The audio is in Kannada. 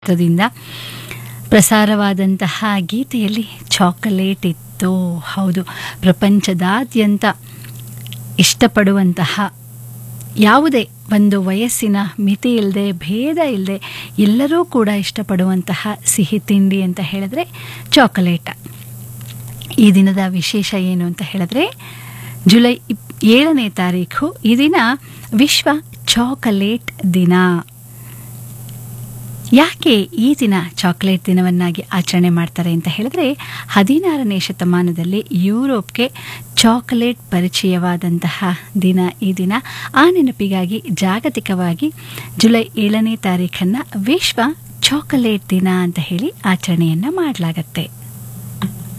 ಚಿತ್ರದಿಂದ ಪ್ರಸಾರವಾದಂತಹ ಗೀತೆಯಲ್ಲಿ ಚಾಕೊಲೇಟ್ ಇತ್ತು ಹೌದು ಪ್ರಪಂಚದಾದ್ಯಂತ ಇಷ್ಟಪಡುವಂತಹ ಯಾವುದೇ ಒಂದು ವಯಸ್ಸಿನ ಮಿತಿ ಇಲ್ಲದೆ ಭೇದ ಇಲ್ಲದೆ ಎಲ್ಲರೂ ಕೂಡ ಇಷ್ಟಪಡುವಂತಹ ಸಿಹಿ ತಿಂಡಿ ಅಂತ ಹೇಳಿದ್ರೆ ಚಾಕೊಲೇಟ್ ಈ ದಿನದ ವಿಶೇಷ ಏನು ಅಂತ ಹೇಳಿದ್ರೆ ಜುಲೈ ಇಪ್ ಏಳನೇ ತಾರೀಖು ಈ ದಿನ ವಿಶ್ವ ಚಾಕೊಲೇಟ್ ದಿನ ಯಾಕೆ ಈ ದಿನ ಚಾಕ್ಲೇಟ್ ದಿನವನ್ನಾಗಿ ಆಚರಣೆ ಮಾಡ್ತಾರೆ ಅಂತ ಹೇಳಿದ್ರೆ ಹದಿನಾರನೇ ಶತಮಾನದಲ್ಲಿ ಯುರೋಪ್ಗೆ ಚಾಕೊಲೇಟ್ ಪರಿಚಯವಾದಂತಹ ದಿನ ಈ ದಿನ ಆ ನೆನಪಿಗಾಗಿ ಜಾಗತಿಕವಾಗಿ ಜುಲೈ ಏಳನೇ ತಾರೀಖನ್ನು ವಿಶ್ವ ಚಾಕೊಲೇಟ್ ದಿನ ಅಂತ ಹೇಳಿ ಆಚರಣೆಯನ್ನು ಮಾಡಲಾಗತ್ತೆ